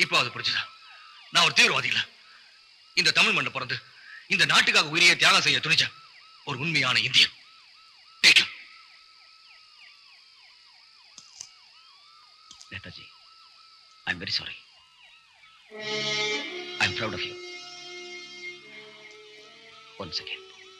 இப்போ அது புரிஞ்சுதா நான் ஒரு தீவிரவாதி இல்ல இந்த தமிழ் மண்ணில் பிறந்து இந்த நாட்டுக்காக உயிரியை தியாகம் செய்ய துணிச்ச ஒரு உண்மையான Indian Take him. Netaji I am very sorry I am proud of you one second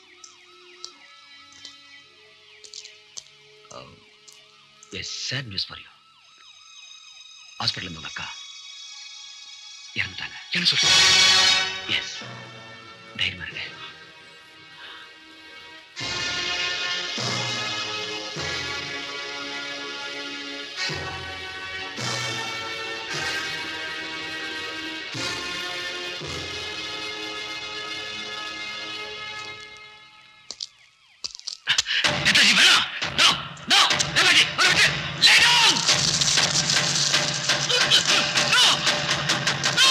yes sad news for you hospital உங்க அக்கா இறந்துட்டாங்க என்ன சொல்ற எஸ் தைரியமா இருங்க நேதாஜி வேணாம் நோ நோ நேதாஜி ஒரு விட்டு லே டவுன் நோ நோ